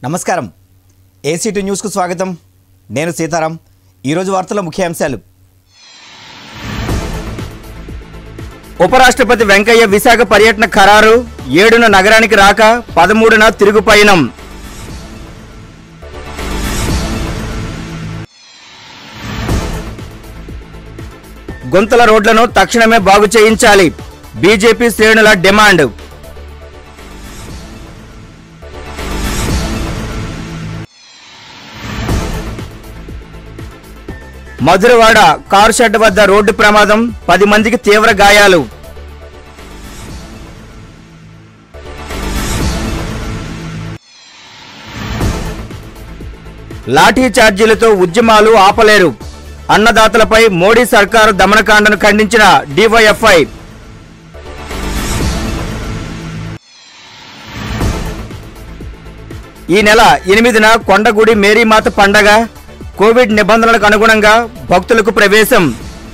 నమస్కారం ఏసీటీ న్యూస్కు స్వాగతం నేను సీతారాం ఈరోజు వార్తల ముఖ్యాంశాలు ఉపరాష్ట్రపతి వెంకయ్య విశాఖ పర్యటన ఖరారు ఏడున నగరానికి రాక పదమూడున తిరుగు పయనం గుంతల రోడ్లను తక్షణమే బాగు చేయించాలి బీజేపీ శ్రేణుల డిమాండ్ మధురవాడ కారు షెడ్ వద్ద రోడ్డు ప్రమాదం పది మందికి తీవ్ర గాయాలు లాఠీ ఛార్జీలతో ఉద్యమాలు ఆపలేరు అన్నదాతలపై మోడీ సర్కారు దమనకాండను ఖండించిన డివైఎఫ్ఐ ఈ నెల ఎనిమిదిన కొండగుడి మేరీమాత పండగ కోవిడ్ నిబంధనలకు అనుగుణంగా భక్తులకు ప్రవేశం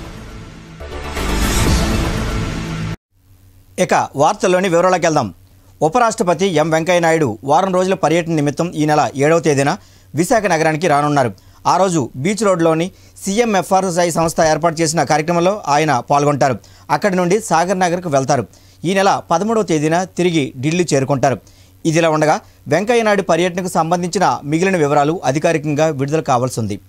ఇక వార్తల్లోని వివరాలకు వెళ్దాం ఉపరాష్ట్రపతి ఎం వెంకయ్యనాయుడు వారం రోజుల పర్యటన నిమిత్తం ఈ నెల ఏడవ తేదీన విశాఖ నగరానికి రానున్నారు ఆ రోజు బీచ్ రోడ్లోని సీఎంఎఫ్ఆర్ఐ సంస్థ ఏర్పాటు చేసిన కార్యక్రమంలో ఆయన పాల్గొంటారు అక్కడి నుండి సాగర్ నగర్కు వెళ్తారు ఈ నెల పదమూడవ తేదీన తిరిగి ఢిల్లీ చేరుకుంటారు ఇదిలా ఉండగా వెంకయ్యనాయుడు పర్యటనకు సంబంధించిన మిగిలిన వివరాలు అధికారికంగా విడుదల కావాల్సి ఉంది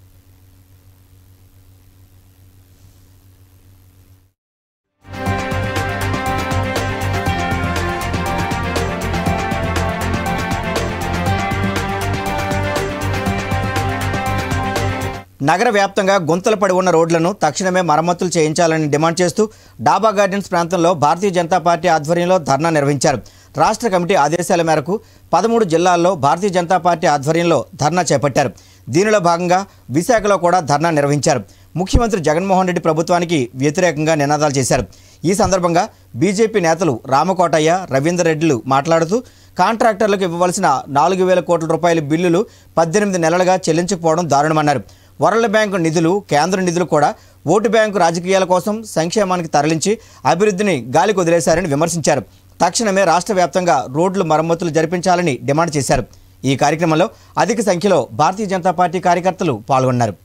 నగర వ్యాప్తంగా గుంతలు పడి ఉన్న రోడ్లను తక్షణమే మరమ్మతులు చేయించాలని డిమాండ్ చేస్తూ డాబా గార్డెన్స్ ప్రాంతంలో భారతీయ జనతా పార్టీ ఆధ్వర్యంలో ధర్నా నిర్వహించారు రాష్ట్ర కమిటీ ఆదేశాల మేరకు పదమూడు జిల్లాల్లో భారతీయ జనతా పార్టీ ఆధ్వర్యంలో ధర్నా చేపట్టారు దీనిలో భాగంగా విశాఖలో కూడా ధర్నా నిర్వహించారు ముఖ్యమంత్రి జగన్మోహన్ రెడ్డి ప్రభుత్వానికి వ్యతిరేకంగా నినాదాలు చేశారు ఈ సందర్భంగా బీజేపీ నేతలు రామకోటయ్య రవీందర్ రెడ్డిలు మాట్లాడుతూ కాంట్రాక్టర్లకు ఇవ్వవలసిన నాలుగు వేల కోట్ల రూపాయల బిల్లులు పద్దెనిమిది నెలలుగా చెల్లించకపోవడం దారుణమన్నారు వరల్డ్ బ్యాంకు నిధులు కేంద్ర నిధులు కూడా ఓటు బ్యాంకు రాజకీయాల కోసం సంక్షేమానికి తరలించి అభివృద్ధిని గాలికి వదిలేశారని విమర్శించారు తక్షణమే రాష్ట్ర వ్యాప్తంగా రోడ్లు మరమ్మతులు జరిపించాలని డిమాండ్ చేశారు ఈ కార్యక్రమంలో అధిక సంఖ్యలో భారతీయ జనతా పార్టీ కార్యకర్తలు పాల్గొన్నారు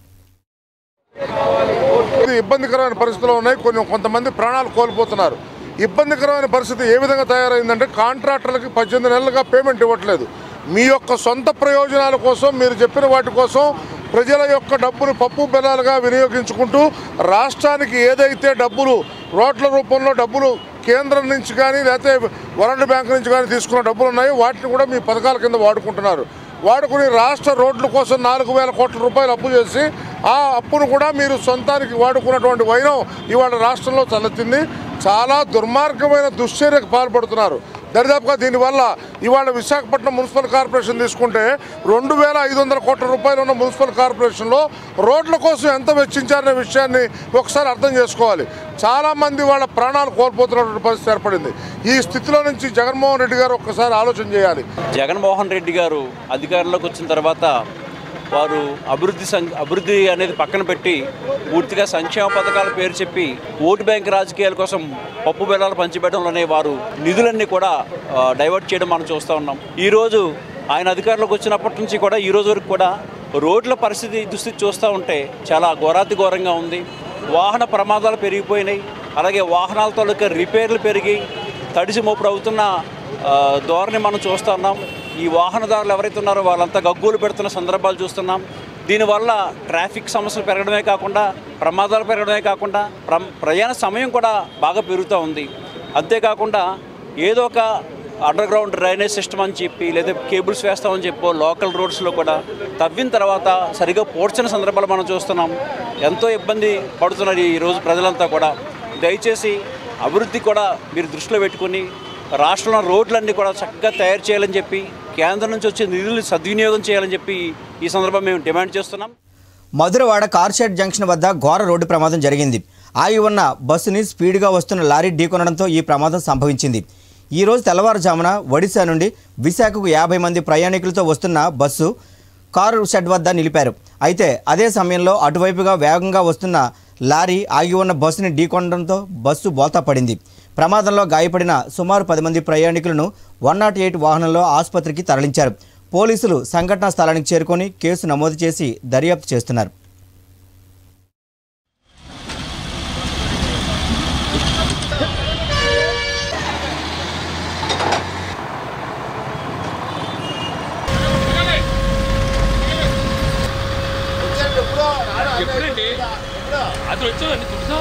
ఇది ఇబ్బందికరమైన పరిస్థితులు ఉన్నాయి కొన్ని కొంతమంది ప్రాణాలు కోల్పోతున్నారు ఇబ్బందికరమైన పరిస్థితి ఏ విధంగా తయారైందంటే కాంట్రాక్టర్లకి పద్దెనిమిది నెలలుగా పేమెంట్ ఇవ్వట్లేదు మీ యొక్క సొంత ప్రయోజనాల కోసం మీరు చెప్పిన వాటి కోసం ప్రజల యొక్క డబ్బులు పప్పు బెల్లాలుగా వినియోగించుకుంటూ రాష్ట్రానికి ఏదైతే డబ్బులు రోడ్ల రూపంలో డబ్బులు కేంద్రం నుంచి కానీ లేకపోతే వరల్డ్ బ్యాంక్ నుంచి కానీ తీసుకున్న డబ్బులు ఉన్నాయో వాటిని కూడా మీ పథకాల కింద వాడుకుంటున్నారు వాడుకుని రాష్ట్ర రోడ్ల కోసం నాలుగు వేల కోట్ల రూపాయలు అప్పు చేసి ఆ అప్పును కూడా మీరు సొంతానికి వాడుకున్నటువంటి వైనం ఇవాళ రాష్ట్రంలో తలెత్తింది చాలా దుర్మార్గమైన దుశ్చర్యకు పాల్పడుతున్నారు దరిదాపుగా దీనివల్ల ఇవాళ విశాఖపట్నం మున్సిపల్ కార్పొరేషన్ తీసుకుంటే రెండు వేల ఐదు వందల కోట్ల రూపాయలు ఉన్న మున్సిపల్ కార్పొరేషన్లో రోడ్ల కోసం ఎంత వెచ్చించారనే విషయాన్ని ఒకసారి అర్థం చేసుకోవాలి చాలామంది వాళ్ళ ప్రాణాలు కోల్పోతున్నటువంటి పరిస్థితి ఏర్పడింది ఈ స్థితిలో నుంచి జగన్మోహన్ రెడ్డి గారు ఒక్కసారి ఆలోచన చేయాలి జగన్మోహన్ రెడ్డి గారు అధికారంలోకి వచ్చిన తర్వాత వారు అభివృద్ధి సం అభివృద్ధి అనేది పక్కన పెట్టి పూర్తిగా సంక్షేమ పథకాల పేరు చెప్పి ఓటు బ్యాంక్ రాజకీయాల కోసం పప్పు బెల్లాలు పంచిపెట్టడంలోనే వారు నిధులన్నీ కూడా ఆ, డైవర్ట్ చేయడం మనం చూస్తూ ఉన్నాం ఈరోజు ఆయన అధికారంలోకి వచ్చినప్పటి నుంచి కూడా ఈ రోజు వరకు కూడా రోడ్ల పరిస్థితి దుస్థితి చూస్తూ ఉంటే చాలా ఘోరాతి ఘోరంగా ఉంది వాహన ప్రమాదాలు పెరిగిపోయినాయి అలాగే వాహనాల తాలూకా రిపేర్లు పెరిగి తడిసి మోపుడు అవుతున్న ఆ, ధోరణి మనం చూస్తున్నాం ఈ వాహనదారులు ఎవరైతే ఉన్నారో వాళ్ళంతా గగ్గోలు పెడుతున్న సందర్భాలు చూస్తున్నాం దీనివల్ల ట్రాఫిక్ సమస్యలు పెరగడమే కాకుండా ప్రమాదాలు పెరగడమే కాకుండా ప్ర ప్రయాణ సమయం కూడా బాగా పెరుగుతూ ఉంది అంతేకాకుండా ఏదో ఒక అండర్ గ్రౌండ్ డ్రైనేజ్ సిస్టమ్ అని చెప్పి లేదా కేబుల్స్ వేస్తామని చెప్పో లోకల్ రోడ్స్లో కూడా తవ్విన తర్వాత సరిగా పోడ్చిన సందర్భాలు మనం చూస్తున్నాం ఎంతో ఇబ్బంది పడుతున్నారు ఈరోజు ప్రజలంతా కూడా దయచేసి అభివృద్ధి కూడా మీరు దృష్టిలో పెట్టుకొని రాష్ట్రంలో రోడ్లన్నీ కూడా చక్కగా తయారు చేయాలని చెప్పి కేంద్రం నుంచి వచ్చే నిధులు సద్వినియోగం చేయాలని చెప్పి ఈ సందర్భం మేము డిమాండ్ చేస్తున్నాం మధురవాడ కార్షెడ్ జంక్షన్ వద్ద ఘోర రోడ్డు ప్రమాదం జరిగింది ఆగి ఉన్న బస్సుని స్పీడ్గా వస్తున్న లారీ ఢీకొనడంతో ఈ ప్రమాదం సంభవించింది ఈ రోజు తెల్లవారుజామున ఒడిశా నుండి విశాఖకు యాభై మంది ప్రయాణికులతో వస్తున్న బస్సు కారు షెడ్ వద్ద నిలిపారు అయితే అదే సమయంలో అటువైపుగా వేగంగా వస్తున్న లారీ ఆగి ఉన్న బస్సుని ఢీకొనడంతో బస్సు బోల్తా పడింది ప్రమాదంలో గాయపడిన సుమారు పది మంది ప్రయాణికులను వన్ నాట్ ఎయిట్ వాహనంలో ఆసుపత్రికి తరలించారు పోలీసులు సంఘటనా స్థలానికి చేరుకొని కేసు నమోదు చేసి దర్యాప్తు చేస్తున్నారు ఎప్పుడండి అది వచ్చాదండి తెలుసా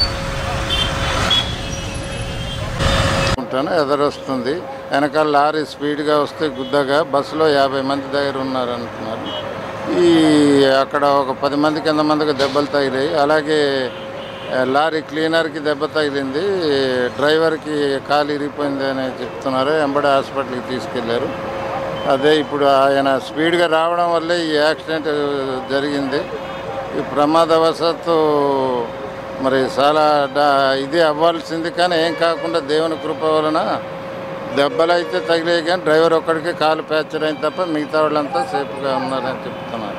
ఉంటాను ఎదరొస్తుంది వెనకాల లారీ స్పీడ్గా వస్తే గుద్దగా బస్సులో యాభై మంది దగ్గర ఉన్నారు అంటున్నారు ఈ అక్కడ ఒక పది మంది కింద మందికి దెబ్బలు తగిలాయి అలాగే ఆ, లారీ క్లీనర్కి దెబ్బ తగిలింది డ్రైవర్కి కాలు ఇరిగిపోయింది అని చెప్తున్నారు ఎంబడి హాస్పిటల్కి తీసుకెళ్లారు అదే ఇప్పుడు ఆయన స్పీడ్గా రావడం వల్లే ఈ యాక్సిడెంట్ జరిగింది ఈ ప్రమాదవశాత్తు మరి చాలా డా- ఇది అవ్వాల్సింది కానీ ఏం కాకుండా దేవుని కృప వలన దెబ్బలు అయితే తగిలాయి కానీ డ్రైవర్ ఒక్కడికి కాలు ఫ్రాక్చర్ అయింది తప్ప మిగతా వాళ్ళంతా సేఫ్గా ఉన్నారని చెప్తున్నారు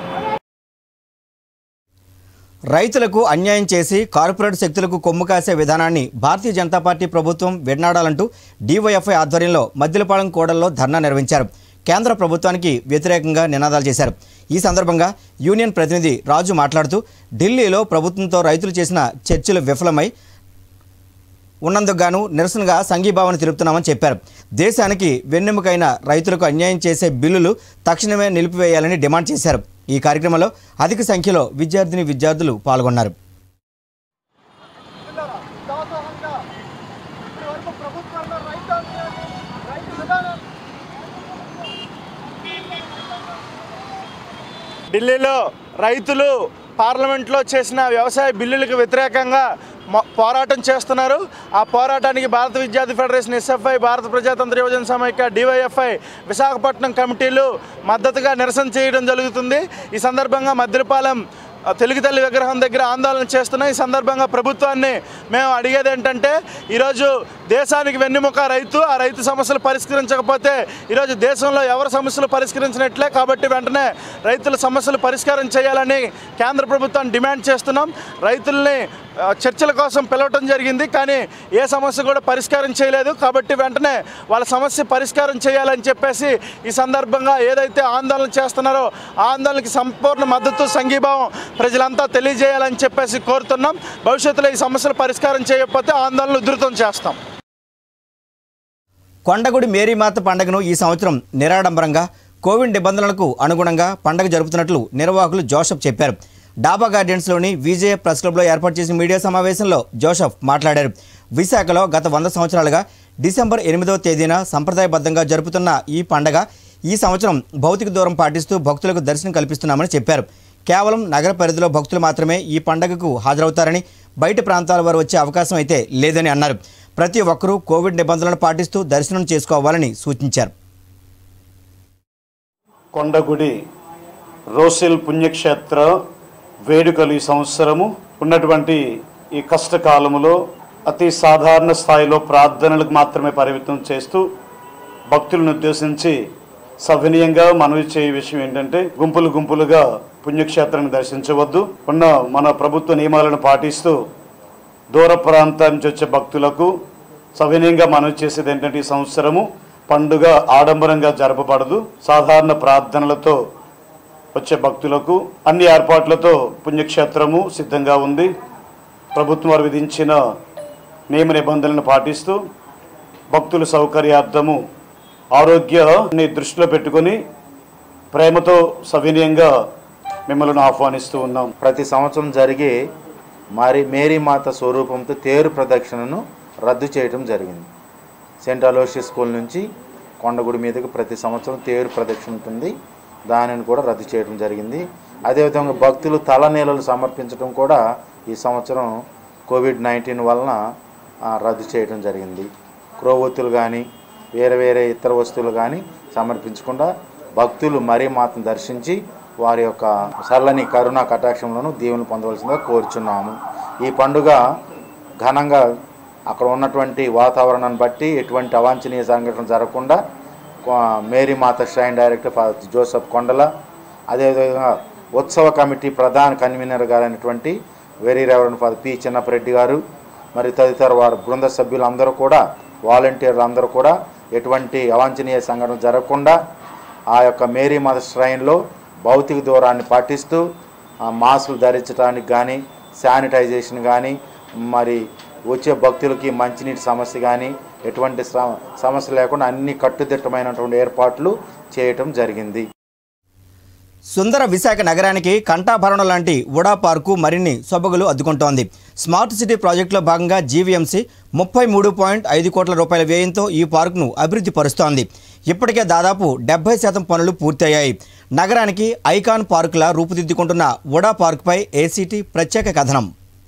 రైతులకు అన్యాయం చేసి కార్పొరేట్ శక్తులకు కొమ్ము కాసే విధానాన్ని భారతీయ జనతా పార్టీ ప్రభుత్వం విడనాడాలంటూ డీవైఎఫ్ఐ ఆధ్వర్యంలో మద్దిలపాలెం కోడల్లో ధర్నా నిర్వహించారు కేంద్ర ప్రభుత్వానికి వ్యతిరేకంగా నినాదాలు చేశారు ఈ సందర్భంగా యూనియన్ ప్రతినిధి రాజు మాట్లాడుతూ ఢిల్లీలో ప్రభుత్వంతో రైతులు చేసిన చర్చలు విఫలమై ఉన్నందుకు గాను నిరసనగా సంఘీభావన తెలుపుతున్నామని చెప్పారు దేశానికి వెన్నెముకైన రైతులకు అన్యాయం చేసే బిల్లులు తక్షణమే నిలిపివేయాలని డిమాండ్ చేశారు ఈ కార్యక్రమంలో అధిక సంఖ్యలో విద్యార్థిని విద్యార్థులు పాల్గొన్నారు దాసోహంగా ఇప్పటి వరకు ప్రభుత్వంలో రైతాంగాన్ని రైతు విధానం ఢిల్లీలో రైతులు పార్లమెంట్లో చేసిన వ్యవసాయ బిల్లులకు వ్యతిరేకంగా మొ- పోరాటం చేస్తున్నారు ఆ పోరాటానికి భారత విద్యార్థి ఫెడరేషన్ ఎస్ఎఫ్ఐ భారత ప్రజాతంత్ర యువజన సమైక్య డివైఎఫ్ఐ విశాఖపట్నం కమిటీలు మద్దతుగా నిరసన చేయడం జరుగుతుంది ఈ సందర్భంగా మద్దిరపాలెం ఆ, తెలుగు తల్లి విగ్రహం దగ్గర ఆందోళన చేస్తున్నాం ఈ సందర్భంగా ప్రభుత్వాన్ని మేము అడిగేది ఏంటంటే ఈరోజు దేశానికి వెన్నెముక రైతు ఆ రైతు సమస్యలు పరిష్కరించకపోతే ఈరోజు దేశంలో ఎవరి సమస్యలు పరిష్కరించినట్లే కాబట్టి వెంటనే రైతుల సమస్యలు పరిష్కారం చేయాలని కేంద్ర ప్రభుత్వాన్ని డిమాండ్ చేస్తున్నాం రైతుల్ని ఆ, చర్చల కోసం పిలవటం జరిగింది కానీ ఏ సమస్య కూడా పరిష్కారం చేయలేదు కాబట్టి వెంటనే వాళ్ళ సమస్య పరిష్కారం చేయాలని చెప్పేసి ఈ సందర్భంగా ఏదైతే ఆందోళన చేస్తున్నారో ఆ ఆందోళనకి సంపూర్ణ మద్దతు సంఘీభావం ప్రజలంతా తెలియజేయాలని చెప్పేసి కోరుతున్నాం భవిష్యత్తులో ఈ సమస్యలు పరిష్కారం చేయకపోతే ఆందోళన ఉధృతం చేస్తాం కొండగుడి మేరీమాత పండుగను ఈ సంవత్సరం నిరాడంబరంగా కోవిడ్ నిబంధనలకు అనుగుణంగా పండగ జరుపుతున్నట్లు నిర్వాహకులు జోసఫ్ చెప్పారు డాబా గార్డెన్స్లోని విజయ ప్రెస్ క్లబ్లో ఏర్పాటు చేసిన మీడియా సమావేశంలో జోసఫ్ మాట్లాడారు విశాఖలో గత వంద సంవత్సరాలుగా డిసెంబర్ ఎనిమిదవ తేదీన సంప్రదాయబద్ధంగా జరుపుతున్న ఈ పండగ ఈ సంవత్సరం భౌతిక దూరం పాటిస్తూ భక్తులకు దర్శనం కల్పిస్తున్నామని చెప్పారు కేవలం నగర పరిధిలో భక్తులు మాత్రమే ఈ పండగకు హాజరవుతారని బయట ప్రాంతాల వారు వచ్చే అవకాశం అయితే లేదని అన్నారు ప్రతి ఒక్కరూ కోవిడ్ నిబంధనలను పాటిస్తూ దర్శనం చేసుకోవాలని సూచించారు కొండగుడి రోసిల్ పుణ్యక్షేత్ర వేడుకలు ఈ సంవత్సరము ఉన్నటువంటి ఈ కష్టకాలములో అతి సాధారణ స్థాయిలో ప్రార్థనలకు మాత్రమే పరిమితం చేస్తూ భక్తులను ఉద్దేశించి సవినీయంగా మనవి చేయే విషయం ఏంటంటే గుంపులు గుంపులుగా పుణ్యక్షేత్రాన్ని దర్శించవద్దు ఉన్న మన ప్రభుత్వ నియమాలను పాటిస్తూ దూర ప్రాంతాల నుంచి వచ్చే భక్తులకు సవినయంగా మనవి చేసేది ఏంటంటే ఈ సంవత్సరము పండుగ ఆడంబరంగా జరపబడదు సాధారణ ప్రార్థనలతో వచ్చే భక్తులకు అన్ని ఏర్పాట్లతో పుణ్యక్షేత్రము సిద్ధంగా ఉంది ప్రభుత్వం వారు విధించిన నియమ నిబంధనలను పాటిస్తూ భక్తుల సౌకర్యార్థము ఆరోగ్యాన్ని దృష్టిలో పెట్టుకొని ప్రేమతో సవినయంగా మిమ్మల్ని ఆహ్వానిస్తూ ఉన్నాం ప్రతి సంవత్సరం జరిగే మరి మేరీమాత స్వరూపంతో తేరు ప్రదక్షిణను రద్దు చేయడం జరిగింది సెంట్ అలోషియస్ స్కూల్ నుంచి కొండగుడి మీదకి ప్రతి సంవత్సరం తేరు ప్రదక్షిణ ఉంటుంది దానిని కూడా రద్దు చేయడం జరిగింది అదేవిధంగా భక్తులు తలనీలలు సమర్పించడం కూడా ఈ సంవత్సరం కోవిడ్ నైన్టీన్ వలన ఆ, రద్దు చేయడం జరిగింది క్రోవొత్తులు కానీ వేరే వేరే ఇతర వస్తువులు కానీ సమర్పించకుండా భక్తులు మరీ మాత్రం దర్శించి వారి యొక్క చల్లని కరుణా కటాక్షంలోను దీవెనలు పొందవలసిందిగా కోరుచున్నాము ఈ పండుగ ఘనంగా అక్కడ ఉన్నటువంటి వాతావరణాన్ని బట్టి ఎటువంటి అవాంఛనీయ సంఘటన జరగకుండా కొ- మేరీ మాత శ్రైన్ డైరెక్టర్ ఫాదర్ జోసఫ్ కొండల అదేవిధంగా ఉత్సవ కమిటీ ప్రధాన కన్వీనర్ గారైనటువంటి very reverend father P Chinnapareddy garu మరి తదితర వారి బృంద సభ్యులందరూ కూడా వాలంటీర్లు అందరూ కూడా ఎటువంటి అవాంఛనీయ సంఘటన జరగకుండా ఆ యొక్క మేరీమాత శ్రైన్లో భౌతిక దూరాన్ని పాటిస్తూ ఆ మాస్కులు ధరించడానికి కానీ శానిటైజేషన్ కానీ మరి వచ్చే భక్తులకి మంచినీటి సమస్య కానీ ఎటువంటి సమ- సమస్య లేకుండా అన్ని కట్టుదిట్టమైనటువంటి ఏర్పాట్లు చేయటం జరిగింది సుందర విశాఖ నగరానికి కంఠాభరణం లాంటి ఉడా పార్కు మరిన్ని సొబగులు అద్దుకుంటోంది స్మార్ట్ సిటీ ప్రాజెక్టులో భాగంగా జీవీఎంసీ ముప్పై మూడు పాయింట్ ఐదు కోట్ల రూపాయల వ్యయంతో ఈ పార్కును అభివృద్ధి పరుస్తోంది ఇప్పటికే దాదాపు డెబ్బై శాతం పనులు పూర్తయ్యాయి నగరానికి ఐకాన్ పార్కులా రూపుదిద్దుకుంటున్న ఉడా పార్కుపై ఏసీటీ ప్రత్యేక కథనం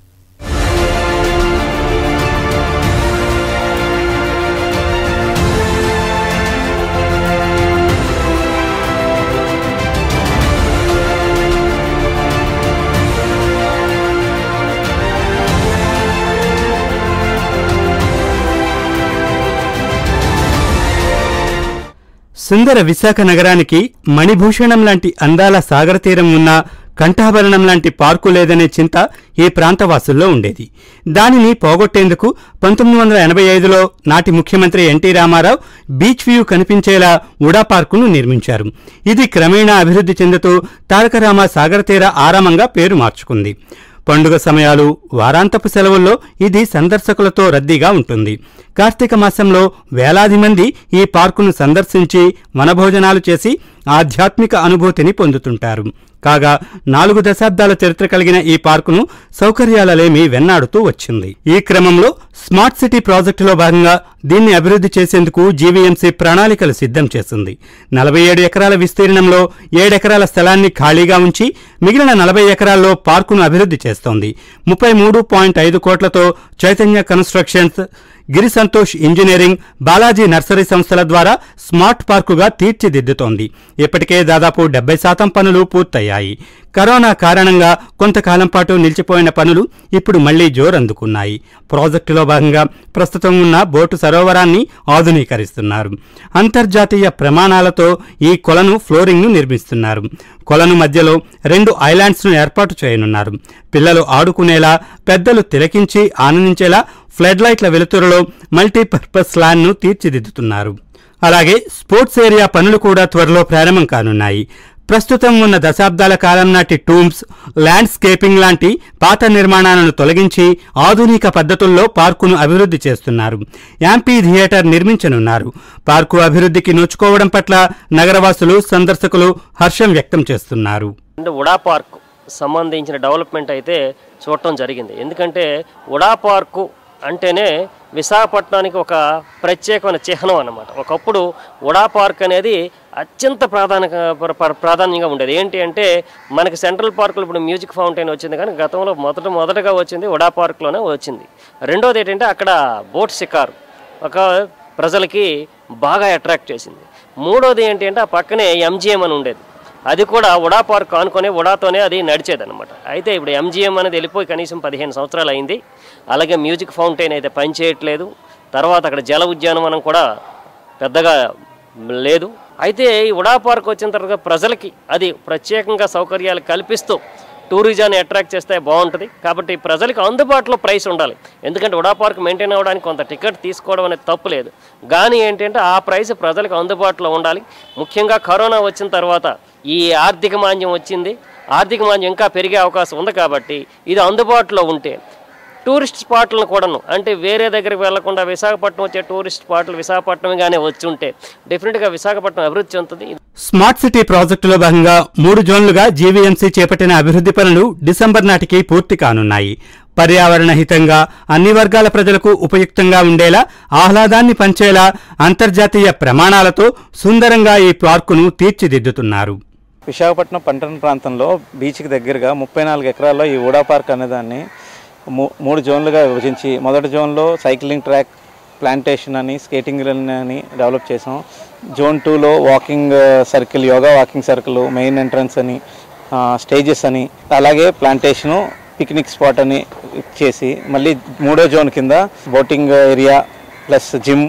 సుందర విశాఖ నగరానికి మణిభూషణం లాంటి అందాల సాగర తీరం ఉన్న కంఠాభరణం లాంటి పార్కు లేదనే చింత ఈ ప్రాంతవాసుల్లో ఉండేది దానిని పోగొట్టేందుకు పంతొమ్మిది వందల ఎనభై ఐదులో నాటి ముఖ్యమంత్రి ఎన్టీ రామారావు బీచ్ వ్యూ కనిపించేలా ఉడా పార్కును నిర్మించారు ఇది క్రమేణా అభివృద్ధి చెందుతూ తారకరామ సాగర తీర ఆరామంగా పేరు మార్చుకుంది పండుగ సమయాలు వారాంతపు సెలవుల్లో ఇది సందర్శకులతో రద్దీగా ఉంటుంది కార్తీక మాసంలో వేలాది మంది ఈ పార్కును సందర్శించి వనభోజనాలు చేసి ఆధ్యాత్మిక అనుభూతిని పొందుతుంటారు కాగా నాలుగు దశాబ్దాల చరిత్ర కలిగిన ఈ పార్కును సౌకర్యాలలేమి వెన్నాడుతూ వచ్చింది ఈ క్రమంలో స్మార్ట్ సిటీ ప్రాజెక్టులో భాగంగా దీన్ని అభివృద్ధి చేసేందుకు జీవీఎంసీ ప్రణాళికలు సిద్ధం చేసింది నలభై ఏడు ఎకరాల విస్తీర్ణంలో ఏడెకరాల స్థలాన్ని ఖాళీగా ఉంచి మిగిలిన నలభై ఎకరాల్లో పార్కును అభివృద్ధి చేస్తోంది ముప్పై మూడు పాయింట్ ఐదు కోట్లతో Chaitanya constructions Giri Santosh engineering Balaji nursery సంస్థల ద్వారా స్మార్ట్ పార్కుగా తీర్చిదిద్దుతోంది ఇప్పటికే దాదాపు డెబ్బై శాతం పనులు పూర్తయ్యాయి కరోనా కారణంగా కొంతకాలం పాటు నిలిచిపోయిన పనులు ఇప్పుడు మళ్లీ జోరందుకున్నాయి ప్రాజెక్టులో భాగంగా ప్రస్తుతం ఉన్న బోటు సరోవరాన్ని ఆధునీకరిస్తున్నారు అంతర్జాతీయ ప్రమాణాలతో ఈ కొలను ఫ్లోరింగ్ను నిర్మిస్తున్నారు కొలను మధ్యలో రెండు ఐలాండ్స్ను ఏర్పాటు చేయనున్నారు పిల్లలు ఆడుకునేలా పెద్దలు తిలకించి ఆనందించేలా ఫ్లడ్ లైట్ల వెలుతురులో మల్టీపర్పస్ ల్యాండ్ను తీర్చిదిద్దుతున్నారు అలాగే స్పోర్ట్స్ ఏరియా పనులు కూడా త్వరలో ప్రారంభం కానున్నాయి ప్రస్తుతం ఉన్న దశాబ్దాల కాలం నాటి టూమ్స్ ల్యాండ్స్కేపింగ్ లాంటి పాత నిర్మాణాలను తొలగించి ఆధునిక పద్ధతుల్లో పార్కును అభివృద్ధి చేస్తున్నారు యాంపీ థియేటర్ నిర్మించనున్నారు పార్కు అభివృద్ధికి నోచుకోవడం పట్ల నగరవాసులు సందర్శకులు హర్షం వ్యక్తం చేస్తున్నారు అంటే ఉడా పార్క్ సంబంధించిన డెవలప్మెంట్ అయితే చూడటం జరిగింది ఎందుకంటే ఉడా పార్కు అంటేనే విశాఖపట్నానికి ఒక ప్రత్యేకమైన చిహ్నం అన్నమాట ఒకప్పుడు ఉడా పార్క్ అనేది అత్యంత ప్రాధాన్య ప్ర- ప్ర- ప్రాధాన్యంగా ఉండేది ఏంటి అంటే మనకి సెంట్రల్ పార్కులో ఇప్పుడు మ్యూజిక్ ఫౌంటైన్ వచ్చింది కానీ గతంలో మొదట మొదటగా వచ్చింది ఉడా పార్క్లోనే వచ్చింది రెండోది ఏంటంటే అక్కడ బోట్ షికారు ఒక ప్రజలకి బాగా అట్రాక్ట్ చేసింది మూడోది ఏంటి అంటే ఆ పక్కనే ఎంజిఎం అని ఉండేది అది కూడా ఉడా పార్క్ ఆనుకొని ఉడాతోనే అది నడిచేదన్నమాట అయితే ఇప్పుడు ఎంజిఎం అనేది వెళ్ళిపోయి కనీసం పదిహేను సంవత్సరాలు అయింది అలాగే మ్యూజిక్ ఫౌంటైన్ అయితే పనిచేయట్లేదు తర్వాత అక్కడ జల ఉద్యానవనం కూడా పెద్దగా లేదు అయితే ఈ ఉడా పార్క్ వచ్చిన తర్వాత ప్రజలకి అది ప్రత్యేకంగా సౌకర్యాలు కల్పిస్తూ టూరిజాన్ని అట్రాక్ట్ చేస్తే బాగుంటుంది కాబట్టి ప్రజలకు అందుబాటులో ప్రైస్ ఉండాలి ఎందుకంటే ఉడా పార్క్ మెయింటైన్ అవ్వడానికి కొంత టికెట్ తీసుకోవడం అనేది తప్పు లేదు కానీ ఏంటంటే ఆ ప్రైస్ ప్రజలకు అందుబాటులో ఉండాలి ముఖ్యంగా కరోనా వచ్చిన తర్వాత ఈ ఆర్థిక మాంద్యం వచ్చింది ఆర్థిక మాంద్యం ఇంకా పెరిగే అవకాశం ఉంది కాబట్టి ఇది అందుబాటులో ఉంటే టూరిస్ట్ స్పాట్లను కూడాను అంటే వేరే దగ్గరికి వెళ్లకుండా విశాఖపట్నం వచ్చే టూరిస్ట్ స్పాట్లు విశాఖపట్నంగానే వచ్చి ఉంటే డెఫినెట్గా విశాఖపట్నం అభివృద్ధి చెందుతుంది స్మార్ట్ సిటీ ప్రాజెక్టులో భాగంగా మూడు జోన్లుగా జీవీఎంసీ చేపట్టిన అభివృద్ధి పనులు డిసెంబర్ నాటికి పూర్తి కానున్నాయి పర్యావరణ హితంగా అన్ని వర్గాల ప్రజలకు ఉపయుక్తంగా ఉండేలా ఆహ్లాదాన్ని పంచేలా అంతర్జాతీయ ప్రమాణాలతో సుందరంగా ఈ పార్కును తీర్చిదిద్దుతున్నారు విశాఖపట్నం పంటన ప్రాంతంలో బీచ్కి దగ్గరగా ముప్పై నాలుగు ఎకరాల్లో ఈ ఊడా పార్క్ అనేదాన్ని మూ మూడు జోన్లుగా విభజించి మొదటి జోన్లో సైక్లింగ్ ట్రాక్ ప్లాంటేషన్ అని స్కేటింగ్ రన్ అని డెవలప్ చేసాం జోన్ టూలో walking circle yoga walking circle main entrance అని స్టేజెస్ అని అలాగే ప్లాంటేషను పిక్నిక్ స్పాట్ అని చేసి మళ్ళీ మూడో జోన్ కింద బోటింగ్ ఏరియా ప్లస్ జిమ్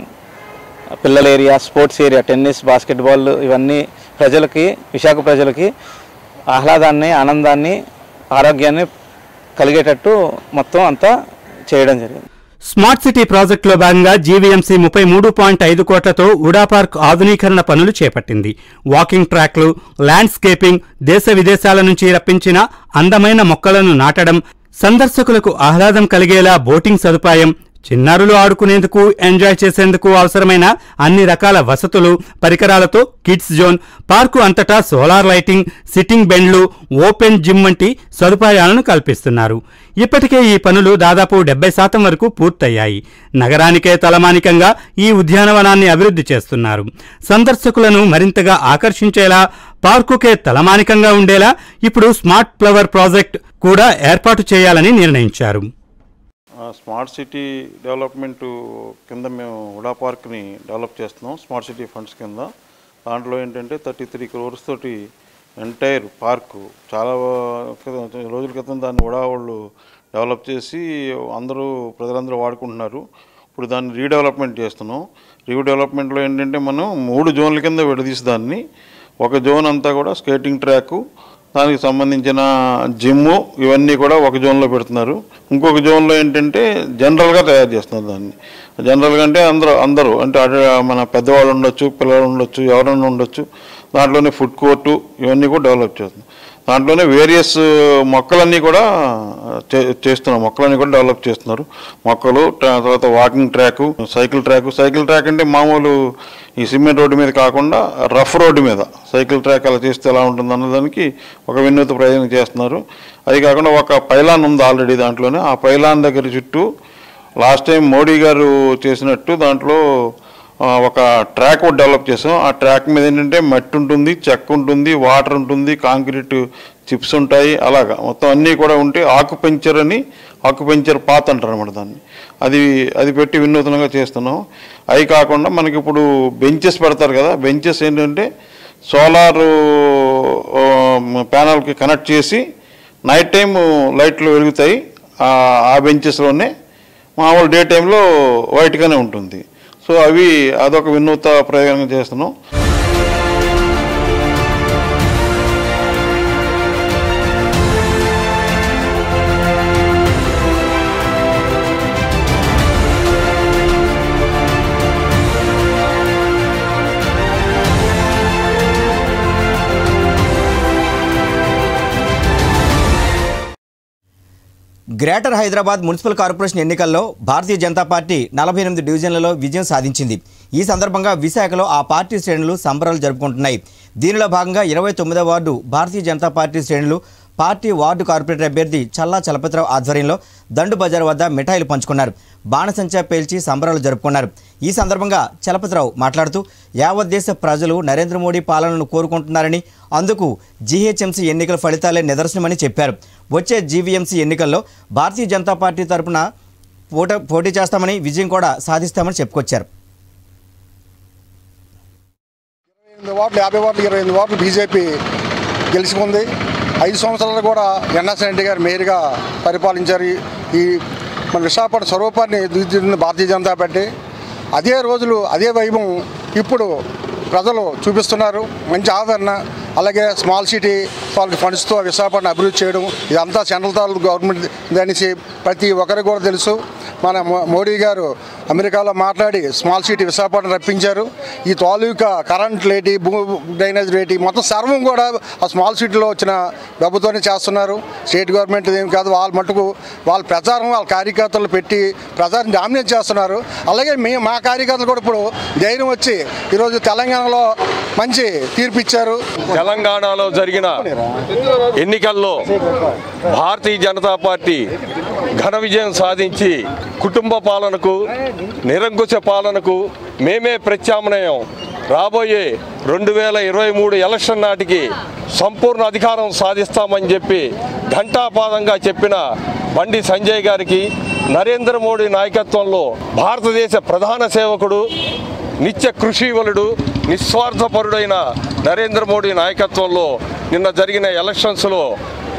పిల్లల area sports area tennis basketball ఇవన్నీ ప్రజలకి విశాఖ ప్రజలకి ఆహ్లాదాన్ని ఆనందాన్ని ఆరోగ్యాన్ని కలిగేటట్టు మొత్తం అంతా చేయడం జరిగింది స్మార్ట్ సిటీ ప్రాజెక్టులో భాగంగా జీవీఎంసీ ముప్పై మూడు పాయింట్ ఐదు కోట్లతో ఉడా పార్క్ ఆధునీకరణ పనులు చేపట్టింది వాకింగ్ ట్రాక్లు ల్యాండ్స్కేపింగ్ దేశ విదేశాల నుంచి రప్పించిన అందమైన మొక్కలను నాటడం సందర్శకులకు ఆహ్లాదం కలిగేలా బోటింగ్ సదుపాయం చిన్నారులు ఆడుకునేందుకు ఎంజాయ్ చేసేందుకు అవసరమైన అన్ని రకాల వసతులు పరికరాలతో కిడ్స్ జోన్ పార్కు అంతటా సోలార్ లైటింగ్ సిట్టింగ్ బెండ్లు ఓపెన్ జిమ్ వంటి సదుపాయాలను కల్పిస్తున్నారు ఇప్పటికే ఈ పనులు దాదాపు డెబ్బై శాతం వరకు పూర్తయ్యాయి నగరానికే తలమానికంగా ఈ ఉద్యానవనాన్ని అభివృద్ధి చేస్తున్నారు సందర్శకులను మరింతగా ఆకర్షించేలా పార్కుకే తలమానికంగా ఉండేలా ఇప్పుడు స్మార్ట్ ఫ్లవర్ ప్రాజెక్ట్ కూడా ఏర్పాటు చేయాలని నిర్ణయించారు ఆ, స్మార్ట్ సిటీ డెవలప్మెంట్ కింద మేము ఉడా పార్క్ని డెవలప్ చేస్తున్నాం స్మార్ట్ సిటీ ఫండ్స్ కింద దాంట్లో ఏంటంటే థర్టీ త్రీ క్రోర్స్ తోటి ఎంటైర్ పార్కు చాలా క్రితం- రోజుల క్రితం దాన్ని ఉడా వాళ్ళు డెవలప్ చేసి అందరూ ప్రజలందరూ వాడుకుంటున్నారు ఇప్పుడు దాన్ని రీడెవలప్మెంట్ చేస్తున్నాం రీడెవలప్మెంట్లో ఏంటంటే మనం మూడు జోన్ల కింద విడదీసి దాన్ని ఒక జోన్ అంతా కూడా స్కేటింగ్ ట్రాకు దానికి సంబంధించిన జిమ్ ఇవన్నీ కూడా ఒక జోన్లో పెడుతున్నారు ఇంకొక జోన్లో ఏంటంటే జనరల్గా తయారు చేస్తున్నారు దాన్ని జనరల్గా అంటే అందరూ అందరూ అంటే అటు మన పెద్దవాళ్ళు ఉండొచ్చు పిల్లలు ఉండొచ్చు ఎవరైనా ఉండొచ్చు దాంట్లోనే ఫుడ్ కోర్టు ఇవన్నీ కూడా డెవలప్ చేస్తున్నాం దాంట్లోనే వేరియస్ మొక్కలన్నీ కూడా చే- చేస్తున్నాం మొక్కలన్నీ కూడా డెవలప్ చేస్తున్నారు మొక్కలు ట్రా- తర్వాత walking track cycle track cycle track అంటే మామూలు ఈ సిమెంట్ రోడ్డు మీద కాకుండా రఫ్ రోడ్డు మీద సైకిల్ ట్రాక్ అలా చేస్తే ఎలా ఉంటుంది అన్నదానికి ఒక వినూత ప్రయోజనం చేస్తున్నారు అది కాకుండా ఒక పైలాన్ ఉంది ఆల్రెడీ దాంట్లోనే ఆ పైలాన్ దగ్గర చుట్టూ లాస్ట్ టైం మోడీ గారు చేసినట్టు దాంట్లో ఆ, ఒక ట్రాక్ ఒకటి డెవలప్ చేసాం ఆ ట్రాక్ మీద ఏంటంటే మట్టి ఉంటుంది చెక్క ఉంటుంది వాటర్ ఉంటుంది కాంక్రీట్ చిప్స్ ఉంటాయి అలాగా మొత్తం అన్నీ కూడా ఉంటే ఆకుపెంచర్ అని ఆకుపెంచర్ పాత్ అంటారు అనమాట దాన్ని అది అది పెట్టి వినూతనంగా చేస్తున్నాం అవి కాకుండా మనకి ఇప్పుడు బెంచెస్ పెడతారు కదా బెంచెస్ ఏంటంటే సోలార్ ప్యానల్కి కనెక్ట్ చేసి నైట్ టైం లైట్లు వెలుగుతాయి ఆ- ఆ బెంచెస్లోనే మామూలు డే టైంలో వైట్గానే ఉంటుంది సో అవి అదొక వినూత ప్రయోగంగా చేస్తున్నాం గ్రేటర్ హైదరాబాద్ మున్సిపల్ కార్పొరేషన్ ఎన్నికల్లో భారతీయ జనతా పార్టీ నలభై ఎనిమిది డివిజన్లలో విజయం సాధించింది ఈ సందర్భంగా విశాఖలో ఆ పార్టీ శ్రేణులు సంబరాలు జరుపుకుంటున్నాయి దీనిలో భాగంగా ఇరవై తొమ్మిదో వార్డు భారతీయ జనతా పార్టీ శ్రేణులు పార్టీ వార్డు కార్పొరేటర్ అభ్యర్థి చల్లా చలపతిరావు ఆధ్వర్యంలో దండు బజార్ వద్ద మిఠాయిలు పంచుకున్నారు బాణసంచా పేల్చి సంబరాలు జరుపుకున్నారు ఈ సందర్భంగా చలపతిరావు మాట్లాడుతూ యావత్ దేశ ప్రజలు నరేంద్ర మోడీ పాలనను కోరుకుంటున్నారని అందుకు జీహెచ్ఎంసీ ఎన్నికల ఫలితాలే నిదర్శనమని చెప్పారు వచ్చే జీవీఎంసీ ఎన్నికల్లో భారతీయ జనతా పార్టీ తరపున పోట పోటీ చేస్తామని విజయం కూడా సాధిస్తామని చెప్పుకొచ్చారు ఎనిమిది వార్డులు యాభై వార్డులు ఇరవై ఎనిమిది వార్డులు బీజేపీ గెలుచుకుంది ఐదు సంవత్సరాలు కూడా ఎన్ఎస్ రెడ్డి గారు మేయర్గా పరిపాలించారు ఈ- ఈ మన విశాఖపట్నం స్వరూపాన్ని దిద్దింది భారతీయ జనతా పార్టీ అదే రోజులు అదే వైభవం ఇప్పుడు ప్రజలు చూపిస్తున్నారు మంచి ఆదరణ అలాగే స్మాల్ సిటీ వాళ్ళకి ఫండ్స్తో విశాఖపట్నం అభివృద్ధి చేయడం ఇదంతా సెంట్రల్ తాలూకు గవర్నమెంట్ అనేసి ప్రతి ఒక్కరికి కూడా తెలుసు మన మో- మోడీ గారు అమెరికాలో మాట్లాడి స్మాల్ సిటీ విశాఖపట్నం రప్పించారు ఈ తాలూకా కరెంట్ లేటి భూ డ్రైనేజ్ రేటి మొత్తం సర్వం కూడా ఆ స్మాల్ సిటీలో వచ్చిన డబ్బుతోనే చేస్తున్నారు స్టేట్ గవర్నమెంట్ ఏం కాదు వాళ్ళ మటుకు వాళ్ళ ప్రచారం వాళ్ళ కార్యకర్తలు పెట్టి ప్రచారం డామినేట్ చేస్తున్నారు అలాగే మేము మా కార్యకర్తలు కూడా ఇప్పుడు ధైర్యం వచ్చి ఈరోజు తెలంగాణలో మంచి తీర్పు ఇచ్చారు తెలంగాణలో జరిగిన ఎన్నికల్లో భారతీయ జనతా పార్టీ ఘన విజయం సాధించి కుటుంబ పాలనకు నిరంకుశ పాలనకు మేమే ప్రత్యామ్నాయం రాబోయే రెండు వేల ఇరవై మూడు ఎలక్షన్ నాటికి సంపూర్ణ అధికారం సాధిస్తామని చెప్పి ఘంటాపాదంగా చెప్పిన బండి సంజయ్ గారికి నరేంద్ర మోడీ నాయకత్వంలో భారతదేశ ప్రధాన సేవకుడు నిత్య కృషివలుడు నిస్వార్థపరుడైన నరేంద్ర మోడీ నాయకత్వంలో నిన్న జరిగిన ఎలక్షన్స్లో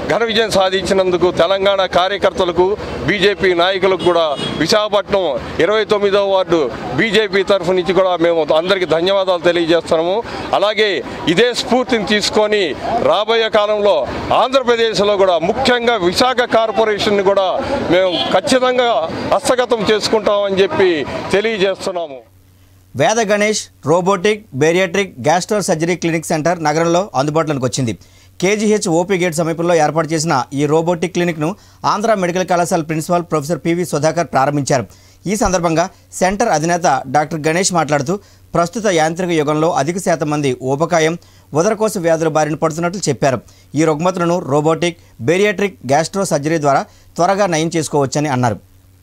ఘన విజయం సాధించినందుకు తెలంగాణ కార్యకర్తలకు బీజేపీ నాయకులకు కూడా విశాఖపట్నం ఇరవై తొమ్మిదవ వార్డు బీజేపీ తరఫు నుంచి కూడా మేము అందరికీ ధన్యవాదాలు తెలియజేస్తున్నాము అలాగే ఇదే స్ఫూర్తిని తీసుకొని రాబోయే కాలంలో ఆంధ్రప్రదేశ్లో కూడా ముఖ్యంగా విశాఖ కార్పొరేషన్ కూడా మేము ఖచ్చితంగా హస్తగతం చేసుకుంటామని చెప్పి తెలియజేస్తున్నాము Veda Ganesh robotic bariatric gastro surgery clinic centre నగరంలో అందుబాటులోకి వచ్చింది కేజీహెచ్ ఓపీ గేట్ సమీపంలో ఏర్పాటు చేసిన ఈ రోబోటిక్ క్లినిక్ను ఆంధ్ర మెడికల్ కళాశాల ప్రిన్సిపాల్ ప్రొఫెసర్ పివి సుధాకర్ ప్రారంభించారు ఈ సందర్భంగా సెంటర్ అధినేత డాక్టర్ గణేష్ మాట్లాడుతూ ప్రస్తుత యాంత్రిక యుగంలో అధిక శాతం మంది ఊబకాయం ఉదరకోశ వ్యాధుల బారిన పడుతున్నట్లు చెప్పారు ఈ రుగ్మతులను రోబోటిక్ బేరియాట్రిక్ గ్యాస్ట్రో సర్జరీ ద్వారా త్వరగా నయం చేసుకోవచ్చని అన్నారు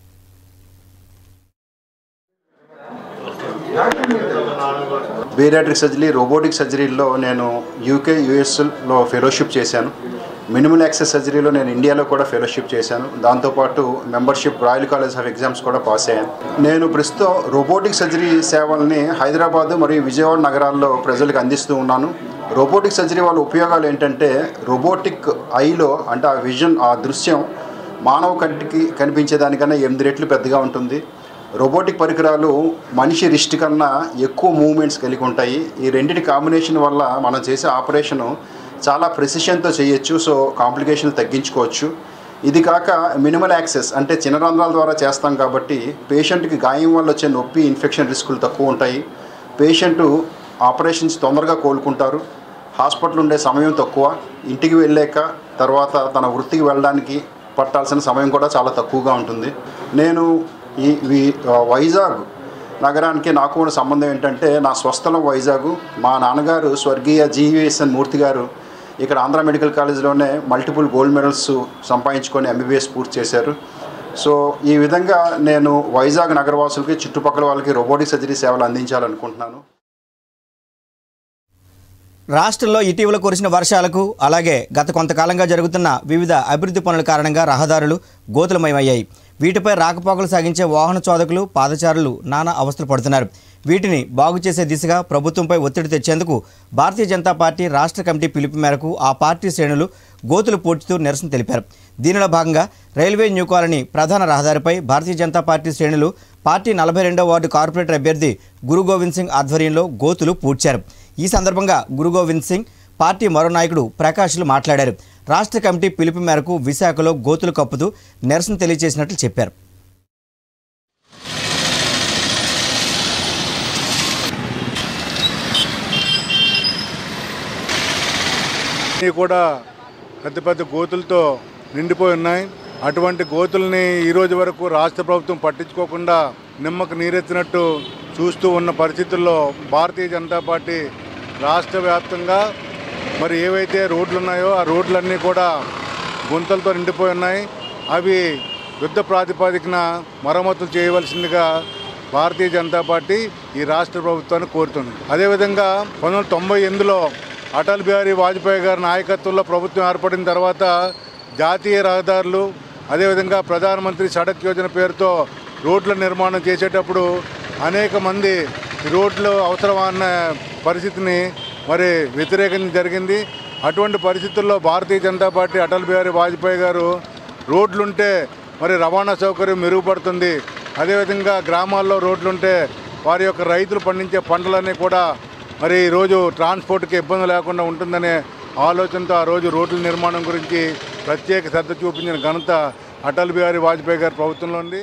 బేరియాట్రిక్ సర్జరీ రోబోటిక్ సర్జరీలో నేను యూకే యూఎస్లో ఫెలోషిప్ చేశాను మినిమల్ యాక్సెస్ సర్జరీలో నేను ఇండియాలో కూడా ఫెలోషిప్ చేశాను దాంతోపాటు membership royal college of exams కూడా పాస్ అయ్యాను నేను ప్రస్తుతం రోబోటిక్ సర్జరీ సేవల్ని హైదరాబాద్ మరియు విజయవాడ నగరాల్లో ప్రజలకు అందిస్తూ ఉన్నాను రోబోటిక్ సర్జరీ వాళ్ళ ఉపయోగాలు ఏంటంటే రోబోటిక్ ఐలో అంటే ఆ విజన్ ఆ దృశ్యం మానవ కంటికి కనిపించేదానికన్నా ఎనిమిది రెట్లు పెద్దగా ఉంటుంది రోబోటిక్ పరికరాలు మనిషి రిస్ట్ కన్నా ఎక్కువ మూమెంట్స్ కలిగి ఉంటాయి ఈ రెండింటి కాంబినేషన్ వల్ల మనం చేసే ఆపరేషను చాలా ప్రెసిషన్తో చేయొచ్చు సో కాంప్లికేషన్లు తగ్గించుకోవచ్చు ఇది కాక మినిమల్ యాక్సెస్ అంటే చిన్న రంధ్రాల ద్వారా చేస్తాం కాబట్టి పేషెంట్కి గాయం వల్ల వచ్చే నొప్పి ఇన్ఫెక్షన్ రిస్కులు తక్కువ ఉంటాయి పేషెంట్ ఆపరేషన్స్ తొందరగా కోలుకుంటారు హాస్పిటల్ ఉండే సమయం తక్కువ ఇంటికి వెళ్ళాక తర్వాత తన వృత్తికి వెళ్ళడానికి పట్టాల్సిన సమయం కూడా చాలా తక్కువగా ఉంటుంది నేను ఈ వి- వైజాగ్ నగరానికి నాకు ఉన్న సంబంధం ఏంటంటే నా స్వస్థలం వైజాగ్ మా నాన్నగారు స్వర్గీయ జీవీఎస్ఎన్ మూర్తి గారు ఇక్కడ ఆంధ్ర మెడికల్ కాలేజీలోనే మల్టిపుల్ గోల్డ్ మెడల్స్ సంపాదించుకొని ఎంబీబీఎస్ పూర్తి చేశారు సో ఈ విధంగా నేను వైజాగ్ నగరవాసులకి చుట్టుపక్కల వాళ్ళకి రోబోటిక్ సర్జరీ సేవలు అందించాలనుకుంటున్నాను రాష్ట్రంలో ఇటీవల కురిసిన వర్షాలకు అలాగే గత కొంతకాలంగా జరుగుతున్న వివిధ అభివృద్ధి పనుల కారణంగా రహదారులు గోతులమయమయ్యాయి వీటిపై రాకపోకలు సాగించే వాహన చోదకులు పాదచారులు నానా అవస్థలు పడుతున్నారు వీటిని బాగు చేసే దిశగా ప్రభుత్వంపై ఒత్తిడి తెచ్చేందుకు భారతీయ జనతా పార్టీ రాష్ట్ర కమిటీ పిలుపు మేరకు ఆ పార్టీ శ్రేణులు గోతులు పూడ్చుతూ నిరసన తెలిపారు దీనిలో భాగంగా రైల్వే న్యూ కాలనీ ప్రధాన రహదారిపై భారతీయ జనతా పార్టీ శ్రేణులు పార్టీ నలభై రెండో వార్డు కార్పొరేటర్ అభ్యర్థి గురు గోవింద్ సింగ్ ఆధ్వర్యంలో గోతులు పూడ్చారు ఈ సందర్భంగా గురు గోవింద్ సింగ్ పార్టీ మరో నాయకుడు ప్రకాష్లు మాట్లాడారు రాష్ట్ర కమిటీ పిలుపు మేరకు విశాఖలో గోతులు కప్పుతూ నిరసన తెలియజేసినట్లు చెప్పారు అన్నీ కూడా పెద్ద పెద్ద గోతులతో నిండిపోయి ఉన్నాయి అటువంటి గోతుల్ని ఈ రోజు వరకు రాష్ట్ర ప్రభుత్వం పట్టించుకోకుండా నిమ్మకు నీరెత్తినట్టు చూస్తూ ఉన్న పరిస్థితుల్లో భారతీయ జనతా పార్టీ రాష్ట్ర వ్యాప్తంగా మరి ఏవైతే రోడ్లు ఉన్నాయో ఆ రోడ్లన్నీ కూడా గుంతలతో నిండిపోయి ఉన్నాయి అవి యుద్ధ ప్రాతిపదికన మరమ్మతులు చేయవలసిందిగా భారతీయ జనతా పార్టీ ఈ రాష్ట్ర ప్రభుత్వాన్ని కోరుతుంది అదేవిధంగా పంతొమ్మిది వందల తొంభై ఎనిమిదిలో అటల్ బిహారీ వాజ్పేయి గారి నాయకత్వంలో ప్రభుత్వం ఏర్పడిన తర్వాత జాతీయ రహదారులు అదేవిధంగా ప్రధానమంత్రి సడక్ యోజన పేరుతో రోడ్ల నిర్మాణం చేసేటప్పుడు అనేక మంది ఈ రోడ్లు అవసరమా అన్న పరిస్థితిని మరి వ్యతిరేకించడం జరిగింది అటువంటి పరిస్థితుల్లో భారతీయ జనతా పార్టీ అటల్ బిహారీ వాజ్పేయి గారు రోడ్లుంటే మరి రవాణా సౌకర్యం మెరుగుపడుతుంది అదేవిధంగా గ్రామాల్లో రోడ్లుంటే వారి యొక్క రైతులు పండించే పంటలన్నీ కూడా మరి ఈరోజు ట్రాన్స్పోర్ట్కి ఇబ్బంది లేకుండా ఉంటుందనే ఆలోచనతో ఆ రోజు రోడ్ల నిర్మాణం గురించి ప్రత్యేక శ్రద్ధ చూపించిన ఘనత అటల్ బిహారీ వాజ్పేయి గారి ప్రభుత్వంలో ఉంది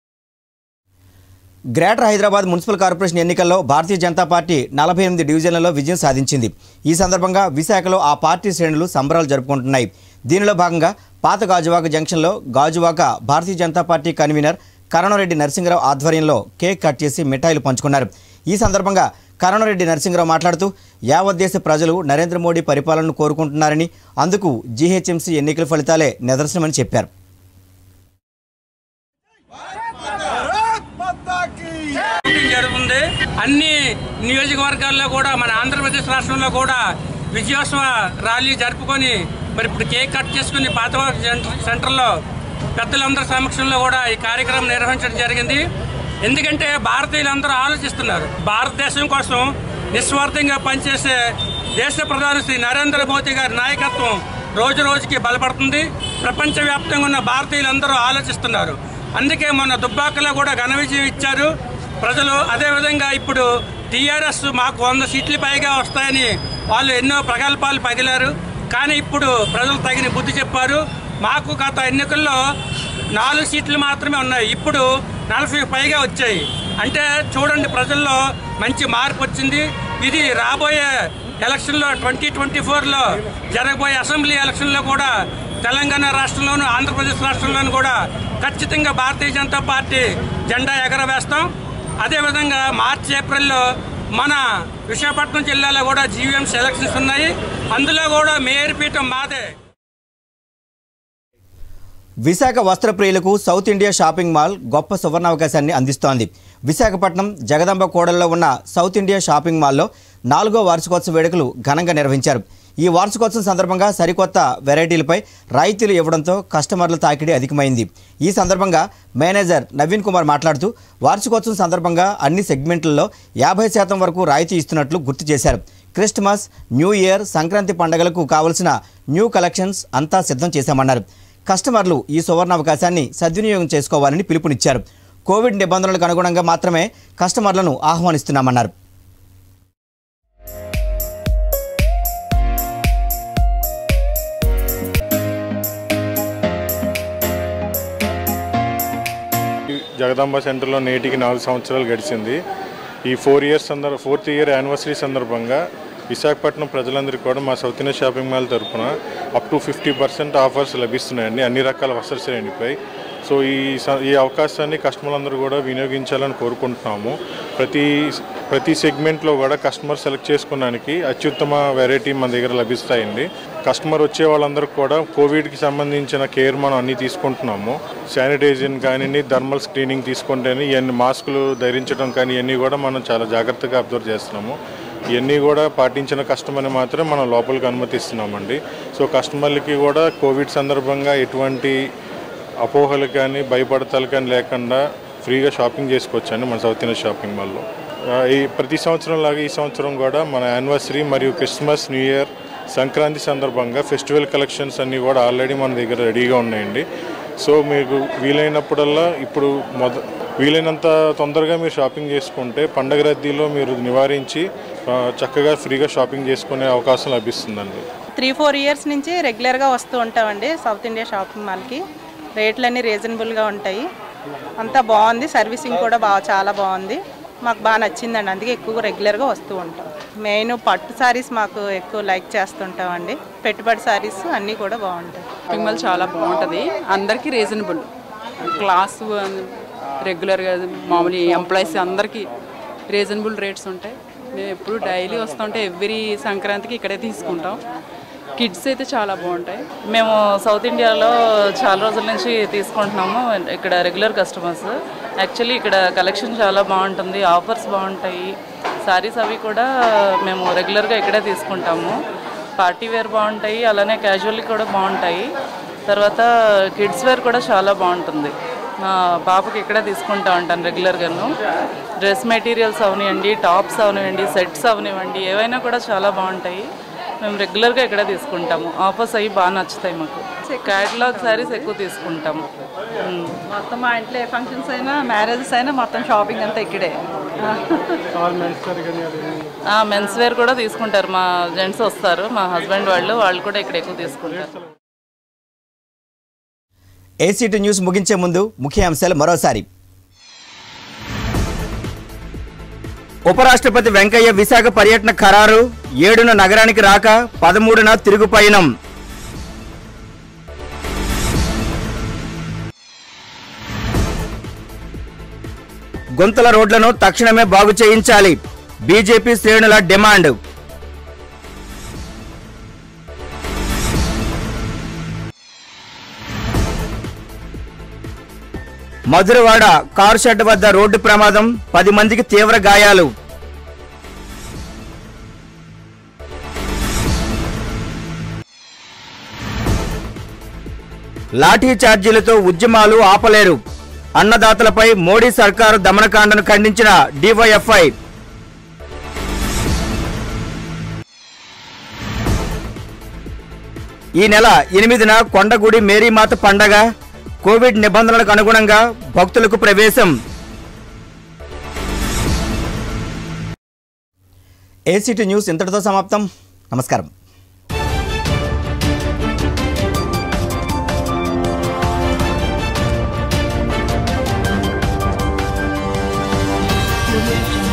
గ్రేటర్ హైదరాబాద్ మున్సిపల్ కార్పొరేషన్ ఎన్నికల్లో భారతీయ జనతా పార్టీ నలభై ఎనిమిది డివిజన్లలో విజయం సాధించింది ఈ సందర్భంగా విశాఖలో ఆ పార్టీ శ్రేణులు సంబరాలు జరుపుకుంటున్నాయి దీనిలో భాగంగా పాత గాజువాక జంక్షన్లో గాజువాక భారతీయ జనతా పార్టీ కన్వీనర్ కరణరెడ్డి నరసింహరావు ఆధ్వర్యంలో కేక్ కట్ చేసి మిఠాయిలు పంచుకున్నారు ఈ సందర్భంగా కరణరెడ్డి నరసింహరావు మాట్లాడుతూ యావత్ దేశ ప్రజలు నరేంద్ర మోడీ పరిపాలనను కోరుకుంటున్నారని అందుకు జీహెచ్ఎంసీ ఎన్నికల ఫలితాలే నిదర్శనమని చెప్పారు మీటింగ్ జరుగుతుంది అన్ని నియోజకవర్గాల్లో కూడా మన ఆంధ్రప్రదేశ్ రాష్ట్రంలో కూడా విజయోత్సవ ర్యాలీ జరుపుకొని మరి ఇప్పుడు కేక్ కట్ చేసుకుని పాతవాక సెంటర్- సెంటర్లో పెద్దలందరి సమక్షంలో కూడా ఈ కార్యక్రమం నిర్వహించడం జరిగింది ఎందుకంటే భారతీయులందరూ ఆలోచిస్తున్నారు భారతదేశం కోసం నిస్వార్థంగా పనిచేసే దేశ ప్రధాని శ్రీ నరేంద్ర మోదీ గారి నాయకత్వం రోజు రోజుకి బలపడుతుంది ప్రపంచవ్యాప్తంగా ఉన్న భారతీయులందరూ ఆలోచిస్తున్నారు అందుకే మొన్న దుబ్బాకలో కూడా ఘన విజయం ఇచ్చారు ప్రజలు అదేవిధంగా ఇప్పుడు టీఆర్ఎస్ మాకు వంద సీట్లు పైగా వస్తాయని వాళ్ళు ఎన్నో ప్రగల్భాలు పగిలారు కానీ ఇప్పుడు ప్రజలు తగిన బుద్ధి చెప్పారు మాకు గత ఎన్నికల్లో నాలుగు సీట్లు మాత్రమే ఉన్నాయి ఇప్పుడు నలభై పైగా వచ్చాయి అంటే చూడండి ప్రజల్లో మంచి మార్పు వచ్చింది ఇది రాబోయే ఎలక్షన్లో ట్వంటీ ట్వంటీ ఫోర్లో జరగబోయే అసెంబ్లీ ఎలక్షన్లో కూడా తెలంగాణ రాష్ట్రంలోను ఆంధ్రప్రదేశ్ రాష్ట్రంలోను కూడా ఖచ్చితంగా భారతీయ జనతా పార్టీ జెండా ఎగరవేస్తాం అదేవిధంగా మార్చి ఏప్రిల్లో మన విశాఖపట్నం జిల్లాలో కూడా జీవీఎంసీ ఎలక్షన్స్ ఉన్నాయి అందులో కూడా మేయర్ పీఠం మాదే విశాఖ వస్త్ర ప్రియులకు సౌత్ ఇండియా షాపింగ్ మాల్ గొప్ప సువర్ణావకాశాన్ని అందిస్తోంది విశాఖపట్నం జగదంబ కూడల్లో ఉన్న సౌత్ ఇండియా షాపింగ్ మాల్లో నాలుగో వార్షికోత్సవ వేడుకలు ఘనంగా నిర్వహించారు ఈ వార్షికోత్సవం సందర్భంగా సరికొత్త వెరైటీలపై రాయితీలు ఇవ్వడంతో కస్టమర్ల తాకిడి అధికమైంది ఈ సందర్భంగా మేనేజర్ నవీన్ కుమార్ మాట్లాడుతూ వార్షికోత్సవం సందర్భంగా అన్ని సెగ్మెంట్లలో యాభై శాతం వరకు రాయితీ ఇస్తున్నట్లు గుర్తు చేశారు క్రిస్మస్ న్యూ ఇయర్ సంక్రాంతి పండుగలకు కావలసిన న్యూ కలెక్షన్స్ అంతా సిద్ధం చేశామన్నారు కస్టమర్లు ఈ సువర్ణావకాశాన్ని సద్వినియోగం చేసుకోవాలని పిలుపునిచ్చారు కోవిడ్ నిబంధనలకు అనుగుణంగా మాత్రమే కస్టమర్లను ఆహ్వానిస్తున్నామన్నారు జగదాంబ సెంటర్లో నేటికి నాలుగు సంవత్సరాలు గడిచింది ఈ ఫోర్ ఇయర్స్ సందర్భ ఫోర్త్ ఇయర్ యానివర్సరీ సందర్భంగా విశాఖపట్నం ప్రజలందరికీ కూడా మా సౌత్ ఇండియా షాపింగ్ మాల్ తరఫున up to fifty percent offers లభిస్తున్నాయండి అన్ని రకాల వస్త్ర శ్రేణిపై సో ఈ స- ఈ అవకాశాన్ని కస్టమర్లందరూ కూడా వినియోగించాలని కోరుకుంటున్నాము ప్రతి ప్రతి సెగ్మెంట్లో కూడా కస్టమర్ సెలెక్ట్ చేసుకోవడానికి అత్యుత్తమ వెరైటీ మన దగ్గర లభిస్తాయండి కస్టమర్ వచ్చే వాళ్ళందరికీ కూడా కోవిడ్కి సంబంధించిన కేర్ మనం అన్నీ తీసుకుంటున్నాము శానిటైజర్ కానివ్వండి థర్మల్ స్క్రీనింగ్ తీసుకుంటేనే ఇవన్నీ మాస్కులు ధరించడం కానీ ఇవన్నీ కూడా మనం చాలా జాగ్రత్తగా అబ్జర్వ్ చేస్తున్నాము ఇవన్నీ కూడా పాటించిన కస్టమర్ని మాత్రం మనం లోపలికి అనుమతిస్తున్నామండి సో కస్టమర్లకి కూడా కోవిడ్ సందర్భంగా ఎటువంటి అపోహలు కానీ భయపడతాలు కానీ లేకుండా ఫ్రీగా షాపింగ్ చేసుకోవచ్చండి మన సౌత్ ఇండియా షాపింగ్ మాల్లో ఆ, ఈ ప్రతి సంవత్సరం లాగా ఈ సంవత్సరం కూడా మన యానివర్సరీ మరియు క్రిస్మస్ న్యూ ఇయర్ సంక్రాంతి సందర్భంగా ఫెస్టివల్ కలెక్షన్స్ అన్నీ కూడా ఆల్రెడీ మన దగ్గర రెడీగా ఉన్నాయండి సో మీకు వీలైనప్పుడల్లా ఇప్పుడు మొద వీలైనంత తొందరగా మీరు షాపింగ్ చేసుకుంటే పండగ రద్దీలో మీరు నివారించి ఆ, చక్కగా ఫ్రీగా షాపింగ్ చేసుకునే అవకాశం లభిస్తుందండి త్రీ ఫోర్ ఇయర్స్ నుంచి రెగ్యులర్గా వస్తూ ఉంటామండి సౌత్ ఇండియా షాపింగ్ మాల్కి రేట్లన్నీ రీజనబుల్గా ఉంటాయి అంతా బాగుంది సర్వీసింగ్ కూడా బాగా చాలా బాగుంది మాకు బాగా నచ్చిందండి అందుకే ఎక్కువ రెగ్యులర్గా వస్తూ ఉంటాం మెయిన్ పట్టు సారీస్ మాకు ఎక్కువ లైక్ చేస్తుంటామండి పెట్టుబడి సారీస్ అన్నీ కూడా బాగుంటాయి షాపింగ్ మాల్ చాలా బాగుంటుంది అందరికీ రీజనబుల్ క్లాస్ రెగ్యులర్గా మామూలు ఎంప్లాయీస్ అందరికీ రీజనబుల్ రేట్స్ ఉంటాయి మేము ఎప్పుడు డైలీ వస్తుంటే ఎవ్రీ సంక్రాంతికి ఇక్కడే తీసుకుంటాం కిడ్స్ అయితే చాలా బాగుంటాయి మేము సౌత్ ఇండియాలో చాలా రోజుల నుంచి తీసుకుంటున్నాము ఇక్కడ రెగ్యులర్ కస్టమర్స్ యాక్చువల్లీ ఇక్కడ కలెక్షన్ చాలా బాగుంటుంది ఆఫర్స్ బాగుంటాయి సారీస్ అవి కూడా మేము రెగ్యులర్గా ఇక్కడే తీసుకుంటాము పార్టీ వేర్ బాగుంటాయి అలానే క్యాజువల్ కూడా బాగుంటాయి తర్వాత కిడ్స్ వేర్ కూడా చాలా బాగుంటుంది మా పాపకి ఇక్కడే తీసుకుంటా ఉంటాను రెగ్యులర్గాను డ్రెస్ మెటీరియల్స్ అవనివ్వండి టాప్స్ అవనివ్వండి సెట్స్ అవనివ్వండి ఏవైనా కూడా చాలా బాగుంటాయి మేము రెగ్యులర్గా ఇక్కడే తీసుకుంటాము ఆఫర్స్ అవి బాగా నచ్చుతాయి మాకు క్యాటలాగ్ శారీస్ ఎక్కువ తీసుకుంటాము ఉమ్. మొత్తం మా ఇంట్లో ఏ ఫంక్షన్స్ అయినా మ్యారేజెస్ అయినా మొత్తం షాపింగ్ అంతా ఇక్కడే ఆ, మెన్స్ వేర్ కూడా తీసుకుంటారు మా జెంట్స్ వస్తారు మా హస్బెండ్ వాళ్ళు వాళ్ళు కూడా ఇక్కడ ఎక్కువ తీసుకుంటారు ఏసీటీ న్యూస్ ముగించే ముందు ముఖ్య అంశాలు మరోసారి ఉపరాష్ట్రపతి వెంకయ్య విశాఖ పర్యటన ఖరారు ఏడున నగరానికి రాక పదమూడున తిరుగు పయనం గుంతల రోడ్లను తక్షణమే బాగు చేయించాలి బీజేపీ శ్రేణుల డిమాండ్ మధురవాడ కారు షెడ్ వద్ద రోడ్డు ప్రమాదం పది మందికి తీవ్ర గాయాలు లాఠీ ఛార్జీలతో ఉద్యమాలు ఆపలేరు అన్నదాతలపై మోడీ సర్కారు దమనకాండను ఖండించిన డివైఎఫ్ఐ ఈ నెల ఎనిమిదిన కొండగుడి మేరీమాత పండగ కోవిడ్ నిబంధనలకు అనుగుణంగా భక్తులకు ప్రవేశం ఏసీటీ న్యూస్ ఇంతటితో సమాప్తం నమస్కారం Audio Jungle.